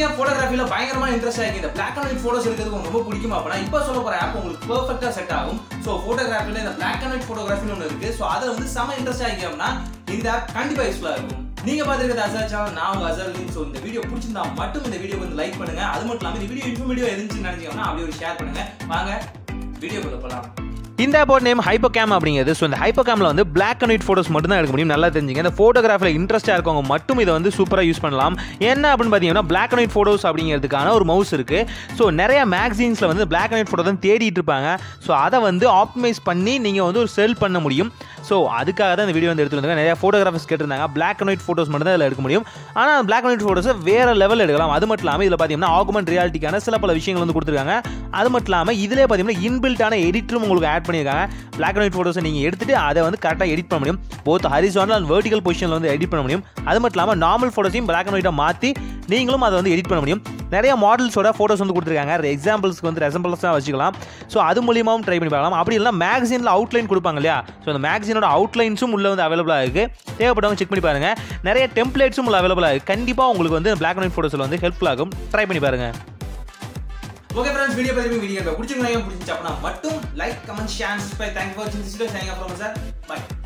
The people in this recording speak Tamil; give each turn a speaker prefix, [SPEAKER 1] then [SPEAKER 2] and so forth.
[SPEAKER 1] நீங்க போட்டோகிராஃபில பயங்கரமா இன்ட்ரெஸ்ட் ஆகி இந்த பிளாக் அண்ட் ஒயிட் போட்டோஸ் எடுக்கிறதுக்கு உங்களுக்கு ரொம்ப பிடிக்குமா அப்படின்னா இப்போ சொல்ல போற ஆப் உங்களுக்கு பெர்ஃபெக்ட்டா செட் ஆகும் ஸோ போட்டோகிராஃபில இந்த பிளாக் அண்ட் ஒயிட் போட்டோகிராஃபின்னு ஒன்று இருக்கு ஸோ அதில் வந்து செம இன்ட்ரெஸ்ட் ஆகி அப்படின்னா இந்த ஆப் கண்டிப்பா யூஸ்ஃபுல்லா இருக்கும் நீங்க பாத்துருக்கிறது அசர் சேனல் நான் உங்க அசர் ஸோ இந்த வீடியோ பிடிச்சிருந்தா மட்டும் இந்த வீடியோ வந்து லைக் பண்ணுங்க அது மட்டும் இல்லாம இந்த வீடியோ இன்ஃபர்மேட்டிவ் இருந்துச்சுன்னு நினைச்சீங்கன்னா அப்படியே ஒரு ஷேர் பண்ணுங்க வாங்க வீடியோக்குள்ள போலாம்
[SPEAKER 2] இந்த ஆப்போட நேம் ஹைப்போ கேம் அப்படிங்கிறது ஸோ இந்த ஹைப்போ கேமில் வந்து பிளாக் அண்ட் ஒயிட் ஃபோட்டோஸ் மட்டும் தான் எடுக்க முடியும் நல்லா தெரிஞ்சுங்க இந்த ஃபோட்டோகிராஃபில் இன்ட்ரெஸ்ட்டாக இருக்கவங்க மட்டும் இதை வந்து சூப்பராக யூஸ் பண்ணலாம் என்ன அப்படின்னு பார்த்தீங்கன்னா பிளாக் அண்ட் ஒயிட் ஃபோட்டோஸ் அப்படிங்கிறதுக்கான ஒரு மவுஸ் இருக்குது ஸோ நிறைய மேக்சின்ஸில் வந்து பிளாக் அண்ட் ஒயிட் ஃபோட்டோ தான் தேடிட்டு இருப்பாங்க ஸோ அதை வந்து ஆப்டிமைஸ் பண்ணி நீங்கள் வந்து ஒரு செல் பண்ண முடியும் ஸோ அதுக்காக தான் இந்த வீடியோ வந்து எடுத்துட்டு வந்தாங்க நிறைய ஃபோட்டோகிராஃபர்ஸ் கேட்டிருந்தாங்க பிளாக் அண்ட் ஒயிட் ஃபோட்டோஸ் மட்டும் தான் இதில் எடுக்க முடியும் ஆனால் பிளாக் அண்ட் ஒயிட் ஃபோட்டோஸை வேறு லெவல் எடுக்கலாம் அது மட்டும் இல்லாமல் இதில் பார்த்தீங்கன்னா ஆகுமெண்ட் ரியாலிட்டிக்கான சில பல விஷயங்கள் வந்து கொடுத்துருக்காங்க அது மட்டும் இல்லாமல் இதிலே பார்த்தீங்கன்னா இன்பில்ட்டான எடிட்டரும் உங்களுக்கு ஆட் பண்ணியிருக்காங்க பிளாக் அண்ட் ஒயிட் ஃபோட்டோஸை நீங்கள் எடுத்துட்டு அதை வந்து கரெக்டாக எடிட் பண்ண முடியும் போத் ஹரிசானல் அண்ட் வெர்டிகல் பொசிஷனில் வந்து எடிட் பண்ண முடியும் அது மட்டும் இல்லாமல் நார்மல் ஃபோட்டோஸையும் பிளாக் அண்ட் ஒயிட்டாக மாற்றி நீங்களும் அதை வந்து எடிட் பண்ண முடியும் நிறைய மாடல்ஸோட ஃபோட்டோஸ் வந்து கொடுத்துருக்காங்க எக்ஸாம்பிள்ஸ்க்கு வந்து ரெசம்பிள்ஸாக வச்சுக்கலாம் ஸோ அது மூலியமாகவும் ட்ரை பண்ணி பார்க்கலாம் அப்படி இல்லைனா மேக்சினில் அவுட்லைன் கொடுப்பாங்க இல்லையா ஸோ அந்த மேக்சினோட அவுட்லைன்ஸும் உள்ள வந்து அவைலபிளாக இருக்குது தேவைப்பட்டவங்க செக் பண்ணி பாருங்கள் நிறைய டெம்ப்ளேட்ஸும் உள்ள அவைலபிளாக இருக்குது கண்டிப்பாக உங்களுக்கு வந்து பிளாக் அண்ட் ஒயிட் ஃபோட்டோஸில் வந்து ஹெல்ப்ஃபுல் ஆகும் ட்ரை பண்ணி பாருங்கள்
[SPEAKER 1] ஓகே ஃப்ரெண்ட்ஸ் வீடியோ பத்தி வீடியோ பிடிச்சிருந்தா பிடிச்சிருந்துச்சு அப்படின்னா மட்டும் like comment share subscribe thank you for வாட்சிங் this video signing off from sir by